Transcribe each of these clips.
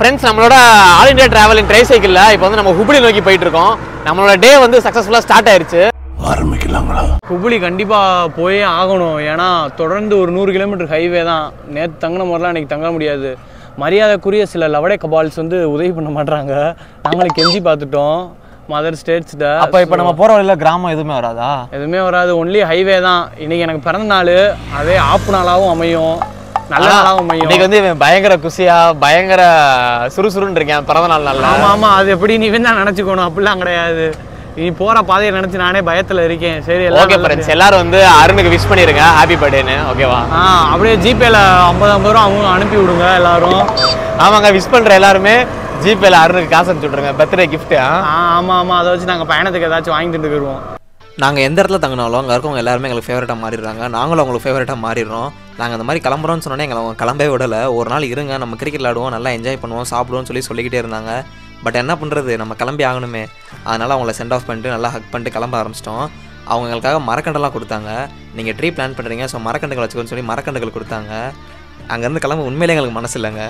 Friends நம்மளோட all India travel in ட்ரை சைக்கிளில் இப்போ வந்து நம்ம ஹுப்ளி நோக்கி போயிட்டு இருக்கோம் நம்மளோட டே வந்து சக்ஸஸ்ஃபுல்லாக ஸ்டார்ட் ஆயிருச்சு ஹுப்ளி கண்டிப்பாக போயே ஆகணும் ஏன்னா தொடர்ந்து ஒரு நூறு கிலோமீட்டர் ஹைவே தான் நேற்று தங்கின மாதிரிலாம் இன்னைக்கு தங்க முடியாது மரியாதைக்குரிய சில லவடே கபால்ஸ் வந்து உதவி பண்ண மாட்றாங்க நாங்களும் கெஞ்சி பார்த்துட்டோம் மதர் ஸ்டேட்ஸ்ட அப்போ இப்போ நம்ம போகிற வழியில் கிராமம் எதுவுமே வராதா எதுவுமே வராது ஒன்லி ஹைவே தான் இன்னைக்கு எனக்கு பிறந்த நாள் அதே ஆப்பு நாளாகவும் அமையும் நல்ல நாளாகவும் அமையும் இன்னைக்கு வந்து இவன் பயங்கர குசியா பயங்கர சுறுசுறுன்னு இருக்கேன் பிறந்த நாள் நல்லா ஆமா ஆமா அது எப்படி நீ தான் நினைச்சுக்கணும் அப்படிலாம் கிடையாது நீ போற பாதையை நினைச்சு நானே பயத்துல இருக்கேன் சரி எல்லாம் ஓகே நல்லது. ஃப்ரெண்ட்ஸ் எல்லாரும் வந்து அருணுக்கு விஷ் பண்ணிருங்க ஹாப்பி பர்த்டேன்னு ஓகேவா ஆ அப்படியே ஜிபேல ஐம்பது ஐம்பது ரூபா அவங்க அனுப்பி விடுங்க எல்லாரும் ஆமாங்க விஷ் பண்ற எல்லாருமே ஜிபேல அருணுக்கு காசு அனுப்பிச்சு விட்ருங்க பர்த்டே கிஃப்ட் ஆ ஆமா ஆமா அதை வச்சு நாங்க பயணத்துக்கு ஏதாச்சும் வாங்கி தந்துக்கிடுவோம் நாங்கள் எந்த இடத்துல தங்கினாலும் அங்கே இருக்கவங்க எல்லாருமே எங்களுக்கு ஃபேவரட்டாக மாறிடுறாங்க நாங்களும் அவங்களுக்கு ஃபேவரட்டாக மாறிடுறோம் நாங்கள் அந்த மாதிரி கிளம்புறோம்னு சொன்னோன்னே எங்களை அவங்க கிளம்பவே விடலை ஒரு நாள் இருங்க நம்ம கிரிக்கெட் விளாடுவோம் நல்லா என்ஜாய் பண்ணுவோம் சாப்பிடுவோம்னு சொல்லி சொல்லிக்கிட்டே இருந்தாங்க பட் என்ன பண்ணுறது நம்ம கிளம்பி ஆகணுமே அதனால் அவங்கள சென்ட் ஆஃப் பண்ணிட்டு நல்லா ஹக் பண்ணிட்டு கிளம்ப ஆரம்பிச்சிட்டோம் அவங்க எங்களுக்காக மரக்கண்டெல்லாம் கொடுத்தாங்க நீங்கள் ட்ரீ பிளான் பண்ணுறீங்க ஸோ மரக்கண்டுகள் வச்சுக்கோன்னு சொல்லி மரக்கண்டுகள் கொடுத்தாங்க அங்கேருந்து கிளம்ப உண்மையிலே எங்களுக்கு மனசு இல்லைங்க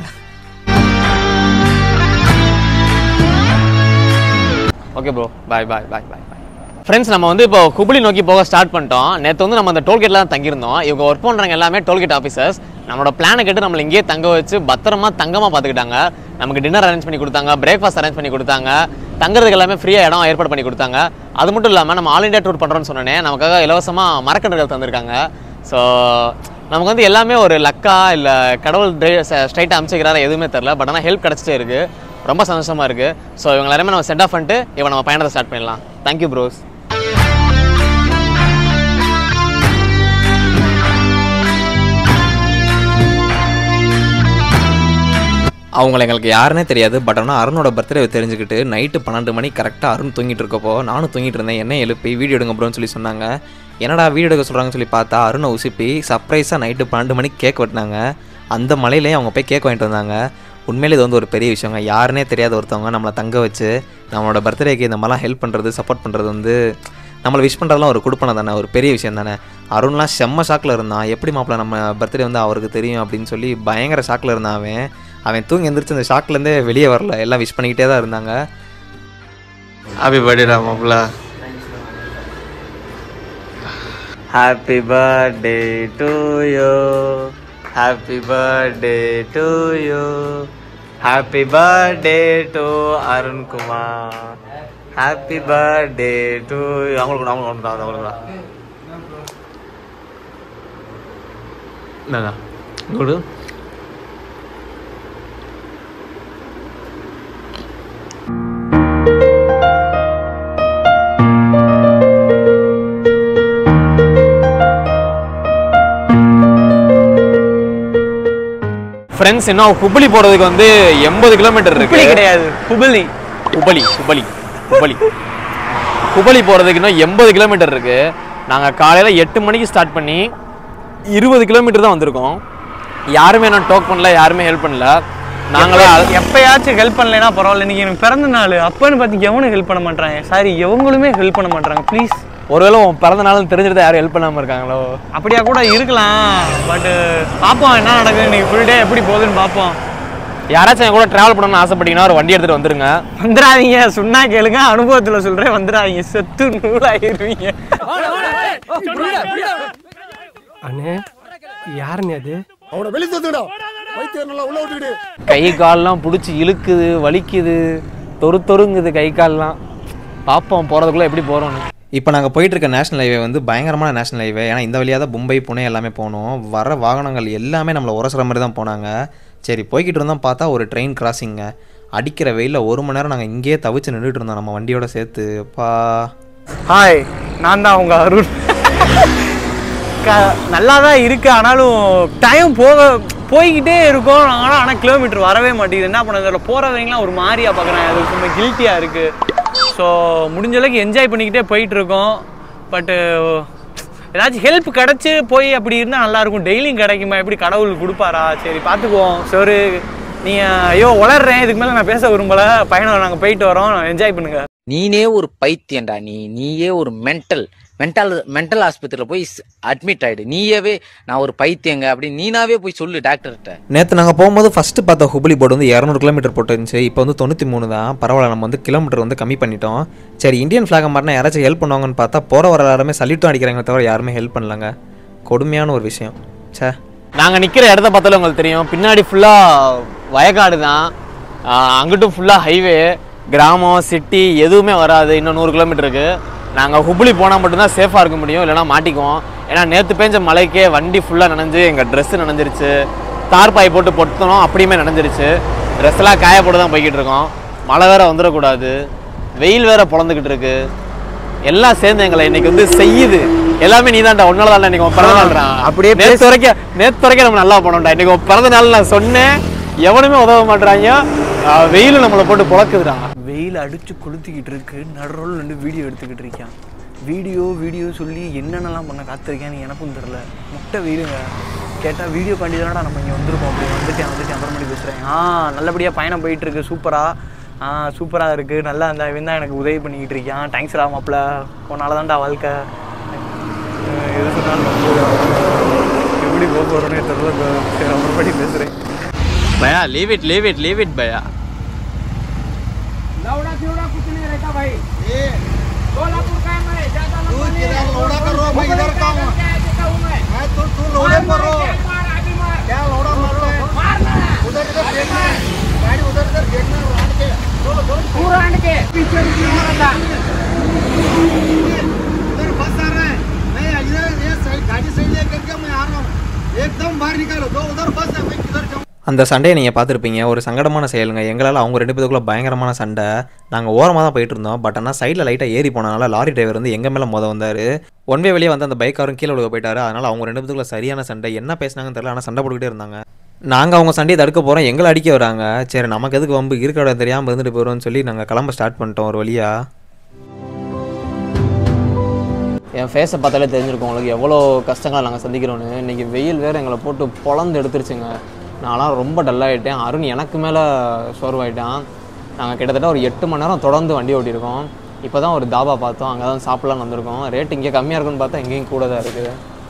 okay bro bye bye bye bye bye friends நம்ம வந்து இப்போ குபுளி நோக்கி போக ஸ்டார்ட் பண்ணிட்டோம் நேற்று வந்து நம்ம அந்த டோல்கேட்ல தான் தங்கியிருந்தோம் இவங்க ஒர்க் பண்ணுறவங்க எல்லாமே டோல்கேட் ஆஃபீஸர்ஸ் நம்மளோட பிளானை கேட்டு நம்மளை இங்கேயே தங்க வச்சு பத்திரமா தங்கமாக பார்த்துக்கிட்டாங்க நமக்கு டின்னர் அரேஞ்ச் பண்ணி கொடுத்தாங்க பிரேக்ஃபாஸ்ட் அரேஞ்ச் பண்ணி கொடுத்தாங்க தங்குறதுக்கு எல்லாமே ஃப்ரீயாக இடம் ஏற்பாடு பண்ணி கொடுத்தாங்க அது மட்டும் இல்லாமல் நம்ம ஆல் இந்தியா டூர் பண்ணுறோன்னு சொன்னோன்னே நமக்காக இலவசமாக மரக்கன்றுகள் தந்திருக்காங்க ஸோ நமக்கு வந்து எல்லாமே ஒரு லக்கா இல்லை கடவுள் ஸ்ட்ரைட்டாக அமைச்சிக்கிறாரா எதுவுமே தெரில பட் ஆனால் ஹெல்ப் கிடச்சிட்டே இருக்குது ரொம்ப சந்தோஷமாக இருக்குது ஸோ இவங்க எல்லாருமே நம்ம சென்ட் ஆஃப் பண்ணிட்டு இப்போ நம்ம பயணத்தை ஸ்டார்ட் பண்ணிடலாம் தேங்க்யூ ப்ரோஸ் அவங்கள எங்களுக்கு யாருன்னே தெரியாது பட் ஆனால் அருணோட பர்த்டே தெரிஞ்சுக்கிட்டு நைட்டு பன்னெண்டு மணி கரெக்டாக அருண் தூங்கிட்டு இருக்கப்போ நானும் தூங்கிட்டு இருந்தேன் என்ன எழுப்பி வீடியோ எடுங்க ப்ரோன்னு சொல்லி சொன்னாங்க என்னடா வீடியோ எடுக்க சொல்கிறாங்கன்னு சொல்லி பார்த்தா அருணை உசுப்பி சர்ப்ரைஸாக நைட்டு பன்னெண்டு மணிக்கு கேக் வெட்டினாங்க அந்த மலையிலேயே அவங்க போய் கேக் வாங்கிட்டு வந்தாங்க உண்மையிலே இது வந்து ஒரு பெரிய விஷயங்க யாருன்னே தெரியாத ஒருத்தவங்க நம்மளை தங்க வச்சு நம்மளோட பர்த்டேக்கு இந்த மாதிரிலாம் ஹெல்ப் பண்ணுறது சப்போர்ட் பண்ணுறது வந்து நம்மளை விஷ் பண்ணுறதுலாம் ஒரு கொடுப்பனை தானே ஒரு பெரிய விஷயம் தானே அருண்லாம் செம்ம ஷாக்கில் இருந்தான் எப்படி மாப்பிள்ள நம்ம பர்த்டே வந்து அவருக்கு தெரியும் அப்படின்னு சொல்லி பயங்கர ஷாக்கில் இருந்தான் அவன் அவன் தூங்கி எந்திரிச்சு அந்த ஷாக்லேருந்தே வெளியே வரல எல்லாம் விஷ் பண்ணிக்கிட்டே தான் இருந்தாங்க ஹாப்பி பர்த்டேடா மாப்பிள்ள happy birthday to you happy birthday to you happy birthday to Arunkumar happy birthday to அவங்களுக்கு அவங்களுக்கு அவங்களுக்கு என்னங்க குடு ஃப்ரெண்ட்ஸ் இன்னும் ஹுப்ளி போகிறதுக்கு வந்து எண்பது கிலோமீட்டர் இருக்கு இப்படி கிடையாது புபலி ஹுபளி ஹுபளி ஹுபளி ஹுபளி போகிறதுக்கு இன்னும் எண்பது கிலோமீட்டர் இருக்கு நாங்கள் காலையில் எட்டு மணிக்கு ஸ்டார்ட் பண்ணி இருபது கிலோமீட்டர் தான் வந்திருக்கோம் யாருமே நான் டோக் பண்ணல யாருமே ஹெல்ப் பண்ணல நாங்களே அழ- எப்பயாச்சும் ஹெல்ப் பண்ணலைன்னா பரவாயில்ல இன்னைக்கு எனக்கு பிறந்த நாள் அப்பன்னு பார்த்து எவனும் ஹெல்ப் பண்ண மாட்டாங்க சாரி எவங்களுமே ஹெல்ப் பண்ண மாட்டாங்க ப்ளீஸ் ஒருவேளை உன் பிறந்த நாளும் தெரிஞ்சிருந்தா யாரும் ஹெல்ப் பண்ணாமல் இருக்காங்களோ அப்படியா கூட இருக்கலாம் பட் பார்ப்போம் என்ன நடக்குது இன்னைக்கு ஃபுல் டே எப்படி போகுதுன்னு பார்ப்போம் யாராச்சும் என் கூட ட்ராவல் பண்ணணும்னு ஆசைப்பட்டீங்கன்னா ஒரு வண்டி எடுத்துகிட்டு வந்துருங்க வந்துடாதீங்க சொன்னா கேளுங்க அனுபவத்துல சொல்றேன் வந்துடாதீங்க செத்து நூலாயிருவீங்க அண்ணே யாருண்ணே அது அவனை வெளியே தந்துடா வைத்தியர் நல்லா உள்ள விட்டுக்கிட்டு கை கால்லாம் பிடிச்சி இழுக்குது வலிக்குது தொறு தொறுங்குது கை கால்லாம் பார்ப்போம் போகிறதுக்குள்ளே எப்படி போகிறோன்னு இப்போ நாங்கள் போயிட்டு இருக்க நேஷனல் ஹைவே வந்து பயங்கரமான நேஷனல் ஹைவே ஏன்னா இந்த வழியாக தான் மும்பை புனே எல்லாமே போனோம் வர வாகனங்கள் எல்லாமே நம்மளை உரசுற மாதிரி தான் போனாங்க சரி போய்கிட்டு இருந்தோம் பார்த்தா ஒரு ட்ரெயின் கிராசிங்க அடிக்கிற வெயிலில் ஒரு மணி நேரம் நாங்கள் இங்கேயே தவிச்சு நின்றுட்டு இருந்தோம் நம்ம வண்டியோட சேர்த்து பா ஹாய் நான் தான் உங்க அருண் க- நல்லா தான் இருக்கு ஆனாலும் டைம் போக போய்கிட்டே இருக்கும் ஆனால் ஆனால் கிலோமீட்டர் வரவே மாட்டேங்குது என்ன பண்ணது அதில் போகிறவங்களாம் ஒரு மாதிரியா பார்க்குறேன் அது ரொம்ப கில்ட்டியாக இருக்குது ஸோ முடிஞ்ச அளவுக்கு என்ஜாய் பண்ணிக்கிட்டே போயிட்டு இருக்கோம் பட்டு ஏதாச்சும் ஹெல்ப் கிடச்சி போய் அப்படி இருந்தால் நல்லாயிருக்கும் டெய்லியும் கிடைக்குமா எப்படி கடவுள் கொடுப்பாரா சரி பார்த்துக்குவோம் சரி நீங்கள் ஐயோ வளர்றேன் இதுக்கு மேலே நான் பேச விரும்பலை பயணம் நாங்கள் போயிட்டு வரோம் என்ஜாய் பண்ணுங்கள் நீனே ஒரு பைத்தியம்டா நீ நீயே ஒரு மென்டல் மென்டல் மென்டல் ஆஸ்பத்திரியில் போய் அட்மிட் ஆயிடு நீயவே நான் ஒரு பைத்தியங்க அப்படி நீனாவே போய் சொல்லு டாக்டர்கிட்ட நேற்று நாங்கள் போகும்போது ஃபஸ்ட்டு பார்த்த ஹுப்ளி போர்டு வந்து இரநூறு கிலோமீட்டர் போட்டுருந்துச்சு இப்போ வந்து தொண்ணூற்றி மூணு தான் பரவாயில்ல நம்ம வந்து கிலோமீட்டர் வந்து கம்மி பண்ணிட்டோம் சரி இந்தியன் ஃப்ளாகை மாட்டினா யாராச்சும் ஹெல்ப் பண்ணுவாங்கன்னு பார்த்தா போகிற வர எல்லாருமே சல்யூட்டும் அடிக்கிறாங்க தவிர யாருமே ஹெல்ப் பண்ணலங்க கொடுமையான ஒரு விஷயம் ச்சே நாங்கள் நிற்கிற இடத்த பார்த்தாலும் உங்களுக்கு தெரியும் பின்னாடி ஃபுல்லாக வயக்காடு தான் ஆஹ் அங்கிட்டும் ஃபுல்லாக ஹைவே கிராமம் சிட்டி எதுவுமே வராது இன்னும் நூறு கிலோமீட்டருக்கு நாங்கள் ஹுப்ளி போனால் மட்டும்தான் சேஃபாக இருக்க முடியும் இல்லைனா மாட்டிக்குவோம் ஏன்னா நேற்று பேஞ்ச மழைக்கே வண்டி ஃபுல்லாக நனைஞ்சு எங்கள் ட்ரெஸ்ஸு நனைஞ்சிருச்சு தார்பாய் போட்டு பொட்டணும் அப்படியுமே நனைஞ்சிருச்சு ட்ரெஸ்லாம் காய போட்டு தான் போய்கிட்டு இருக்கோம் மழை வேற வந்துடக்கூடாது வெயில் வேற பொழந்துக்கிட்டு இருக்கு எல்லாம் சேர்ந்து எங்களை இன்னைக்கு வந்து செய்யுது எல்லாமே நீ தான்டா உன்னால தான் இன்னைக்கு உன் பிறந்த நாள்டா அப்படியே நேற்று வரைக்கும் நேற்று வரைக்கும் நம்ம நல்லா போனோம்டா இன்னைக்கு உன் பிறந்த நாள் நான் சொன்னேன் எவனுமே உதவ மாட்றாங்க ஆஹ் வெயிலும் நம்மளை போட்டு பொழக்குதுடா வெயில் அடிச்சு கொளுத்திக்கிட்டு இருக்கு நடுரோல் நின்று வீடியோ எடுத்துக்கிட்டு இருக்கான் வீடியோ வீடியோ சொல்லி என்னென்னலாம் பண்ண காத்திருக்கேன்னு எனக்கும் தெரில முட்டை வெயிலுங்க கேட்டால் வீடியோ காண்டி தானடா நம்ம இங்கே வந்திருக்கோம் அப்படி வந்துட்டேன் வந்துட்டேன் அப்புறமேட்டு பேசுகிறேன் ஆ நல்லபடியாக பயணம் போயிட்டு இருக்கு சூப்பராக ஆ சூப்பராக இருக்குது நல்லா அந்த இவன் தான் எனக்கு உதவி பண்ணிக்கிட்டு இருக்கான் தேங்க்ஸ்டா மாப்பிள்ள உன்னால தான்டா வாழ்க்கை அஹ் எது சொன்னாலும் நம்புவேன். எப்படி போக போகிறோன்னே தெரில சரி அப்புறமேட்டி பேசுகிறேன் பயா leave it leave it leave it பயா तू किधर लौड़ा कर रहा मैं इधर का हूँ मैं तो तू लौड़े पर रो क्या लौड़ा मार रहा है उधर इधर देखना है गाड़ी उधर इधर देखना है राड के दो दो पूरा राड के पीछे उधर बस आ रहा है मैं इधर ये साइड गाड़ी सही लेकर के मैं आ रहा हूँ एकदम बाहर निकालो दो उधर बस है मैं किधर जाऊँ அந்த சண்டையை நீங்கள் பார்த்துருப்பீங்க ஒரு சங்கடமான செயலுங்க எங்களால் அவங்க ரெண்டு பேருக்குள்ள பயங்கரமான சண்டை நாங்கள் ஓரமாக தான் போயிட்டு இருந்தோம் பட் ஆனால் சைடில் லைட்டாக ஏறி போனனால லாரி டிரைவர் வந்து எங்கள் மேலே மொதல் வந்தார் ஒன் வே வெளியே வந்து அந்த பைக்காரும் கீழே விழுக போயிட்டாரு அதனால் அவங்க ரெண்டு பேருக்குள்ள சரியான சண்டை என்ன பேசுனாங்கன்னு தெரியல ஆனால் சண்டை போட்டுக்கிட்டே இருந்தாங்க நாங்கள் அவங்க சண்டையை தடுக்க போகிறோம் எங்களை அடிக்க வராங்க சரி நமக்கு எதுக்கு வம்பு இருக்கிற இடம் தெரியாமல் இருந்துட்டு போயிடும்னு சொல்லி நாங்கள் கிளம்ப ஸ்டார்ட் பண்ணிட்டோம் ஒரு வழியாக என் ஃபேஸை பார்த்தாலே தெரிஞ்சிருக்கும் உங்களுக்கு எவ்வளோ கஷ்டங்களை நாங்கள் சந்திக்கிறோன்னு இன்னைக்கு வெயில் வேறு எங்களை போட்டு பொழந்து எடுத்துருச்சுங்க நான்லாம் ரொம்ப டல்லாகிட்டேன் அருண் எனக்கு மேலே சோர்வாயிட்டான் நாங்கள் கிட்டத்தட்ட ஒரு எட்டு மணி நேரம் தொடர்ந்து வண்டி ஓட்டியிருக்கோம் இப்போ தான் ஒரு தாபா பார்த்தோம் அங்கே தான் சாப்பிட்லான்னு வந்திருக்கோம் ரேட் இங்கே கம்மியாக இருக்குன்னு பார்த்தா இங்கேயும் கூட தான் இருக்குது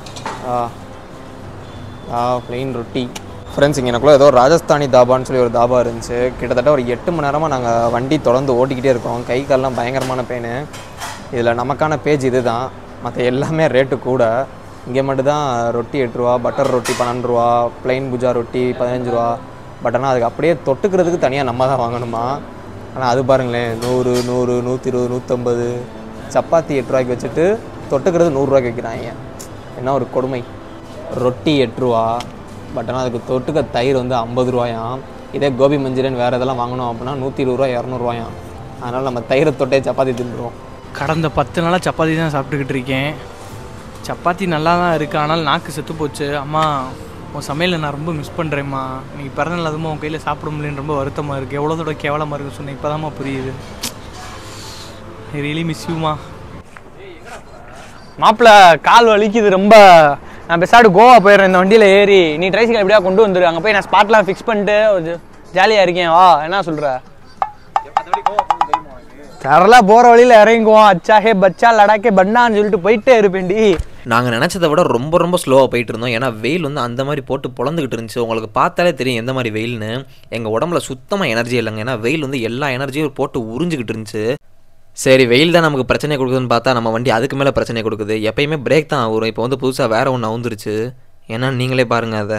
ஆ ப்ளெயின் ரொட்டி ஃப்ரெண்ட்ஸ் இங்கே எனக்குள்ள ஏதோ ராஜஸ்தானி தாபான்னு சொல்லி ஒரு தாபா இருந்துச்சு கிட்டத்தட்ட ஒரு எட்டு மணி நேரமாக நாங்கள் வண்டி தொடர்ந்து ஓட்டிக்கிட்டே இருக்கோம் கை கால்லாம் பயங்கரமான பெயின் இதில் நமக்கான பேஜ் இது தான் மற்ற எல்லாமே ரேட்டு கூட இங்கே மட்டும்தான் ரொட்டி எட்டு ரூபா பட்டர் ரொட்டி பன்னெண்டு ரூபா ப்ளைன் புஜா ரொட்டி பதினஞ்சு ரூபா பட் ஆனால் அதுக்கு அப்படியே தொட்டுக்கிறதுக்கு தனியாக நம்ம தான் வாங்கணுமா ஆனால் அது பாருங்களேன் நூறு நூறு நூற்றி இருபது நூற்றம்பது சப்பாத்தி எட்டு ரூபாய்க்கு வச்சுட்டு தொட்டுக்கிறது நூறுரூவாய்க்கு வைக்கிறாங்க என்ன ஒரு கொடுமை ரொட்டி எட்டு ரூபா பட் ஆனால் அதுக்கு தொட்டுக்க தயிர் வந்து ஐம்பது ரூபாயாம் இதே கோபி மஞ்சூரியன் வேறு இதெல்லாம் வாங்கணும் அப்படின்னா நூற்றி இருபது ரூபா இரநூறுவாயாம் அதனால் நம்ம தயிரை தொட்டே சப்பாத்தி தின்றுவோம் கடந்த பத்து நாளாக சப்பாத்தி தான் சாப்பிட்டுக்கிட்டு இருக்கேன் சப்பாத்தி நல்லா தான் இருக்குது ஆனால் நாக்கு செத்து போச்சு அம்மா உன் சமையலை நான் ரொம்ப மிஸ் பண்ணுறேம்மா நீ பிறந்தநாள் அதுமா உன் கையில் சாப்பிட முடியலன்னு ரொம்ப வருத்தமாக இருக்குது எவ்வளோதோட கேவலமாக இருக்குன்னு சொன்னேன் இப்போ புரியுது ரியலி மிஸ் யூமா மாப்பிள்ள கால் வலிக்குது ரொம்ப நான் பெசாடு கோவா போயிடுறேன் இந்த வண்டியில் ஏறி நீ ட்ரைசிக்கல் எப்படியா கொண்டு வந்துரு அங்கே போய் நான் ஸ்பாட்லாம் ஃபிக்ஸ் பண்ணிட்டு ஜாலியாக இருக்கேன் வா என்ன சொல்கிற கேரளா போகிற வழியில் இறங்குவோம் அச்சா ஹே பச்சா லடாக்கே பன்னான்னு சொல்லிட்டு போயிட்டே இருப்பேன்டி நாங்கள் நினச்சதை விட ரொம்ப ரொம்ப ஸ்லோவாக போயிட்டு இருந்தோம் ஏன்னா வெயில் வந்து அந்த மாதிரி போட்டு பொழந்துக்கிட்டு இருந்துச்சு உங்களுக்கு பார்த்தாலே தெரியும் எந்த மாதிரி வெயில்னு எங்கள் உடம்புல சுத்தமாக எனர்ஜி இல்லைங்க ஏன்னா வெயில் வந்து எல்லா எனர்ஜியும் போட்டு உறிஞ்சிக்கிட்டு இருந்துச்சு சரி வெயில் தான் நமக்கு பிரச்சனை கொடுக்குதுன்னு பார்த்தா நம்ம வண்டி அதுக்கு மேலே பிரச்சனை கொடுக்குது எப்பயுமே பிரேக் தான் வரும் இப்போ வந்து புதுசாக வேற ஒன்று அவுந்துருச்சு ஏன்னா நீங்களே பாருங்கள் அதை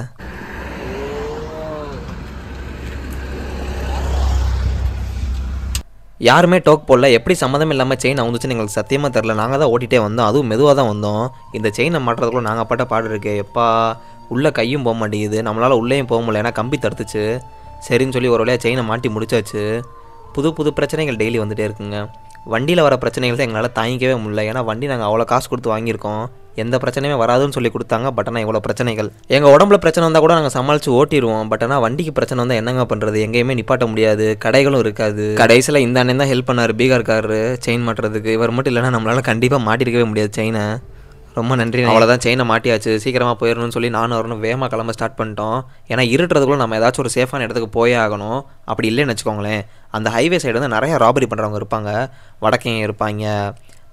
யாருமே டோக் போடல எப்படி சம்மந்தம் இல்லாமல் செயின் அவுந்துச்சுன்னு எங்களுக்கு சத்தியமாக தெரில நாங்கள் தான் ஓட்டிகிட்டே வந்தோம் அதுவும் மெதுவாக தான் வந்தோம் இந்த செயினை மாட்டுறதுக்குள்ள நாங்கள் பட்ட பாடு இருக்கு எப்பா உள்ளே கையும் போக மாட்டேங்குது நம்மளால் உள்ளேயும் போக முடியல ஏன்னா கம்பி தடுத்துச்சு சரின்னு சொல்லி ஒரு வழியாக செயினை மாட்டி முடிச்சாச்சு புது புது பிரச்சனைகள் டெய்லி வந்துட்டே இருக்குங்க வண்டியில் வர பிரச்சனைகள் தான் எங்களால் தாங்கிக்கவே முடியல ஏன்னா வண்டி நாங்கள் அவ்வளோ காசு கொடுத்து வாங்கியிருக்கோம் எந்த பிரச்சனையுமே வராதுன்னு சொல்லி கொடுத்தாங்க பட் ஆனால் இவ்வளோ பிரச்சனைகள் எங்கள் உடம்புல பிரச்சனை வந்தால் கூட நாங்கள் சமாளித்து ஓட்டிடுவோம் பட் ஆனால் வண்டிக்கு பிரச்சனை வந்தால் என்னங்க பண்ணுறது எங்கேயுமே நிப்பாட்ட முடியாது கடைகளும் இருக்காது கடைசியில் இந்த அண்ணன் தான் ஹெல்ப் பண்ணார் பீகார்காரரு செயின் மாட்டுறதுக்கு இவர் மட்டும் இல்லைன்னா நம்மளால் கண்டிப்பாக மாட்டிருக்கவே முடியாது செயினை ரொம்ப நன்றி அவ்வளோதான் செயினை மாட்டியாச்சு சீக்கிரமாக போயிடணும்னு சொல்லி நானும் வரணும் வேகமாக கிளம்ப ஸ்டார்ட் பண்ணிட்டோம் ஏன்னா இருட்டுறதுக்குள்ள நம்ம ஏதாச்சும் ஒரு சேஃபான இடத்துக்கு போயே ஆகணும் அப்படி இல்லைன்னு வச்சுக்கோங்களேன் அந்த ஹைவே சைடு வந்து நிறைய ராபரி பண்ணுறவங்க இருப்பாங்க வடக்கையும் இருப்பாங்க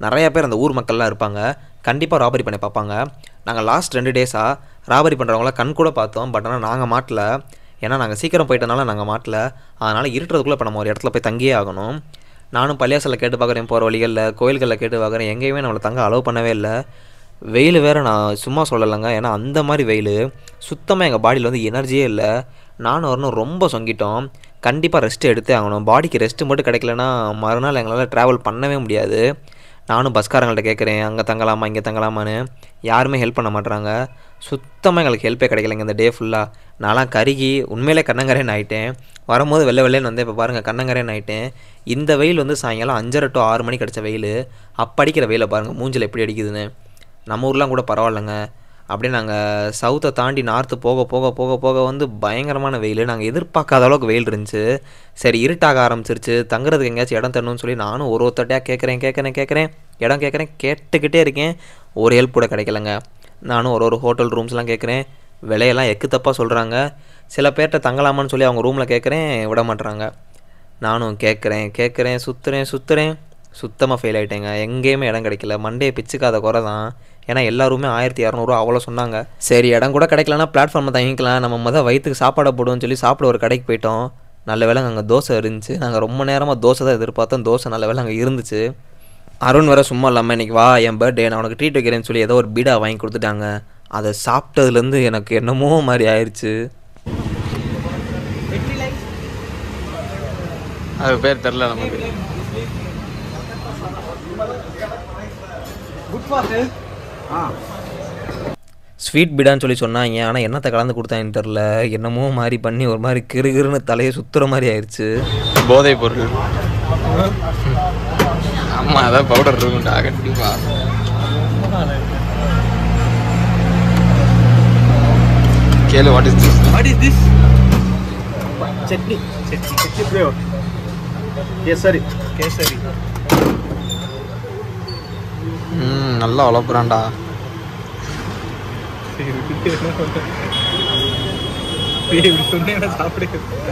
நிறைய பேர் அந்த ஊர் மக்கள்லாம் இருப்பாங்க கண்டிப்பாக ராபரி பண்ணி பார்ப்பாங்க நாங்கள் லாஸ்ட் ரெண்டு டேஸாக ராபரி பண்ணுறவங்கள கண் கூட பார்த்தோம் பட் ஆனால் நாங்கள் மாட்டல ஏன்னா நாங்கள் சீக்கிரம் போயிட்டனால நாங்கள் மாட்டல அதனால் இருட்டுறதுக்குள்ளே இப்போ நம்ம ஒரு இடத்துல போய் தங்கியே ஆகணும் நானும் பள்ளியாசலில் கேட்டு பார்க்குறேன் போகிற வழிகளில் கோயில்களில் கேட்டு பார்க்குறேன் எங்கேயுமே நம்மளை தங்க அலோவ் பண்ணவே இல்லை வெயில் வேறு நான் சும்மா சொல்லலைங்க ஏன்னா அந்த மாதிரி வெயில் சுத்தமாக எங்கள் பாடியில் வந்து எனர்ஜியே இல்லை நானும் வரணும் ரொம்ப சொங்கிட்டோம் கண்டிப்பாக ரெஸ்ட் எடுத்தே ஆகணும் பாடிக்கு ரெஸ்ட்டு மட்டும் கிடைக்கலனா மறுநாள் எங்களால் ட்ராவல் பண்ணவே முடியாது நானும் பஸ்காரங்கள்ட்ட கேட்குறேன் அங்கே தங்கலாமா இங்கே தங்கலாமான்னு யாருமே ஹெல்ப் பண்ண மாட்றாங்க சுத்தமாக எங்களுக்கு ஹெல்ப்பே கிடைக்கலைங்க இந்த டே ஃபுல்லாக நான்லாம் கருகி உண்மையிலே கண்ணங்கரேன்னு ஆயிட்டேன் வரும்போது வெள்ளை வெள்ளைன்னு வந்து இப்போ பாருங்கள் கண்ணங்கரேன்னு ஆயிட்டேன் இந்த வெயில் வந்து சாயங்காலம் அஞ்சரை டு ஆறு மணிக்கு அடித்த வெயில் அப்போ அடிக்கிற வெயிலை பாருங்கள் மூஞ்சில் எப்படி அடிக்குதுன்னு நம்ம ஊர்லாம் கூட பரவாயில்லைங்க அப்படியே நாங்கள் சவுத்தை தாண்டி நார்த்து போக போக போக போக வந்து பயங்கரமான வெயில் நாங்கள் எதிர்பார்க்காத அளவுக்கு வெயில் இருந்துச்சு சரி இருட்டாக ஆரம்பிச்சிருச்சு தங்குறதுக்கு எங்கேயாச்சும் இடம் தரணும்னு சொல்லி நானும் ஒரு ஒருத்தட்டையாக கேட்குறேன் கேட்குறேன் கேட்குறேன் இடம் கேட்குறேன் கேட்டுக்கிட்டே இருக்கேன் ஒரு ஹெல்ப் கூட கிடைக்கலங்க நானும் ஒரு ஒரு ஹோட்டல் ரூம்ஸ்லாம் கேட்குறேன் விலையெல்லாம் எக்கு தப்பாக சொல்கிறாங்க சில பேர்கிட்ட தங்கலாமான்னு சொல்லி அவங்க ரூமில் கேட்குறேன் விட மாட்டுறாங்க நானும் கேட்குறேன் கேட்குறேன் சுற்றுறேன் சுற்றுறேன் சுத்தமாக ஃபெயில் ஆகிட்டேங்க எங்கேயுமே இடம் கிடைக்கல மண்டையை பிச்சுக்காத குறை தான் ஏன்னா எல்லாருமே ஆயிரத்தி இரநூறுவா அவ்வளோ சொன்னாங்க சரி இடம் கூட கிடைக்கலனா பிளாட்ஃபார்மில் தங்கிக்கலாம் நம்ம மொதல் வயிற்றுக்கு சாப்பாடை போடுவோம்னு சொல்லி சாப்பிட ஒரு கடைக்கு போயிட்டோம் நல்ல வேளை அங்கே தோசை இருந்துச்சு நாங்கள் ரொம்ப நேரமாக தோசை தான் எதிர்பார்த்தோம் தோசை நல்ல வேளை அங்கே இருந்துச்சு அருண் வர சும்மா இல்லாமல் இன்னைக்கு வா என் பர்த்டே நான் உனக்கு ட்ரீட் வைக்கிறேன்னு சொல்லி ஏதோ ஒரு பீடா வாங்கி கொடுத்துட்டாங்க அதை சாப்பிட்டதுலேருந்து எனக்கு என்னமோ மாதிரி ஆயிடுச்சு அது பேர் தெரில நமக்கு ஸ்வீட் பீடான்னு சொல்லி சொன்னாங்க ஆனால் என்னத்தை கலந்து கொடுத்தாங்கன்னு தெரில என்னமோ மாதிரி பண்ணி ஒரு மாதிரி கிறுகிறுன்னு தலையை சுற்றுற மாதிரி ஆயிடுச்சு போதை பொருள் ஆமா அதான் பவுடர் இருக்கும்டா கண்டிப்பா கேளு what is this what is this chutney chutney chutney flavour கேசரி கேசரி ம் நல்லா வளர்ப்புறான்டா இப்படி சொன்னேன் சாப்பிடு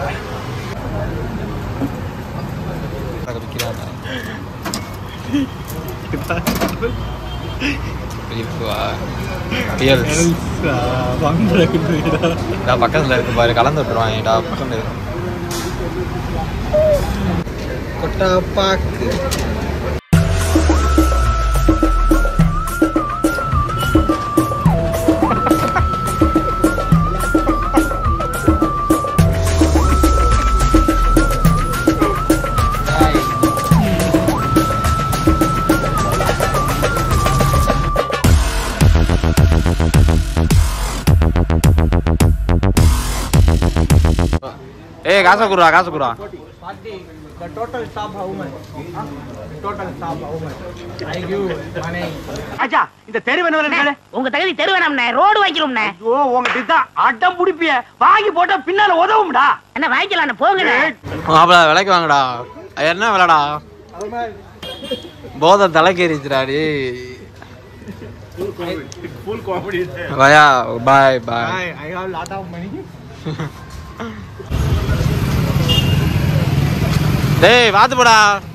பக்கத்துல இருக்கு பாரு கலந்து விட்டுருவாங்கடா பக்கத்துல கொட்டாப்பாக்கு ஏய் காசை குடுறா காசை குடுறா The total stop how much? Huh? Total stop how much? I give money. ஆச்சா இந்த தெரு வேணும் உங்க தகுதி தெரு வேணாம்ண்ணே ரோடு வைக்கிறோம்ண்ணே ஐயோ உங்ககிட்ட தான் அட்டம் பிடிப்பிய வாங்கி போட்டா பின்னால உதவும்டா என்ன வாங்கிக்கலாம்ண்ணே போங்கண்ணே மாப்பிள விலைக்கு வாங்கடா அது என்ன விலைடா போதை தலைக்கேறிச்சுடா டி Full comedy. பயா bye bye I, I have lot of money. டேய் வாத்து போடா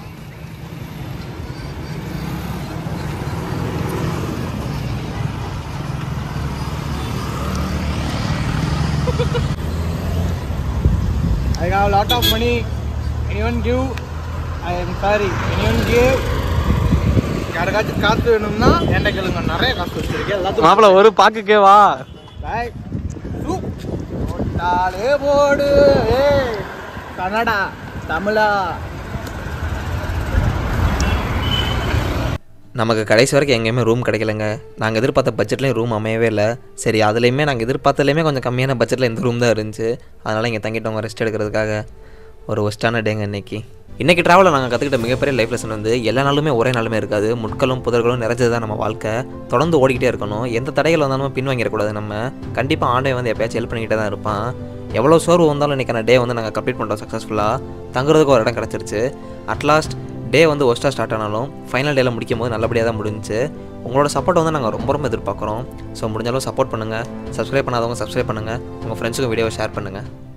I have lot of money. Anyone give? I am sorry. Anyone give? யாருக்காச்சும் காசு வேணும்னா என்கிட்ட கேளுங்க நிறைய காசு வச்சிருக்கேன் எல்லாத்துக்கும் மாப்பிள ஒரு பாக்குக்கே வா பாய் சூப் போட்டாலே போடு ஏய் கன்னடா தமிழா நமக்கு கடைசி வரைக்கும் எங்கேயுமே ரூம் கிடைக்கலங்க நாங்கள் எதிர்பார்த்த பட்ஜெட்லேயும் ரூம் அமையவே இல்லை சரி அதுலேயுமே நாங்கள் எதிர்பார்த்ததுலேயுமே கொஞ்சம் கம்மியான பட்ஜெட்டில் இந்த ரூம் தான் இருந்துச்சு அதனால் இங்கே தங்கிட்டவங்க ரெஸ்ட் எடுக்கிறதுக்காக ஒரு ஒஸ்டான டேங்க இன்னைக்கு இன்றைக்கி ட்ராவலில் நாங்கள் கற்றுக்கிட்ட மிகப்பெரிய லைஃப் லெசன் வந்து எல்லா நாளுமே ஒரே நாளுமே இருக்காது முட்களும் புதர்களும் நிறைஞ்சது தான் நம்ம வாழ்க்கை தொடர்ந்து ஓடிக்கிட்டே இருக்கணும் எந்த தடைகள் வந்தாலும் பின்வாங்கிடக்கூடாது நம்ம கண்டிப்பாக ஆண்டை வந்து எப்பயாச்சும் ஹெல்ப் பண்ணிக்கிட்டே தான் இருப்பான் எவ்வளோ சோர்வு வந்தாலும் இன்றைக்கான டே வந்து நாங்கள் கம்ப்ளீட் பண்ணுறோம் சக்ஸஸ்ஃபுல்லாக தங்குறதுக்கு ஒரு இடம் கிடச்சிருச்சு அட்லாஸ்ட் டே வந்து ஒஸ்ட்டாக ஸ்டார்ட் ஆனாலும் ஃபைனல் டேல முடிக்கும் போது நல்லபடியாக தான் முடிஞ்சுச்சு உங்களோட சப்போர்ட் வந்து நாங்கள் ரொம்ப ரொம்ப எதிர்பார்க்குறோம் ஸோ முடிஞ்சாலும் சப்போர்ட் பண்ணுங்கள் சப்ஸ்கிரைப் பண்ணாதவங்க சப்ஸ்கிரைப் பண்ணுங்கள் உங்கள் ஃப்ரெண்ட்ஸுக்கும் வீடியோவை ஷேர் பண்ணுங்கள்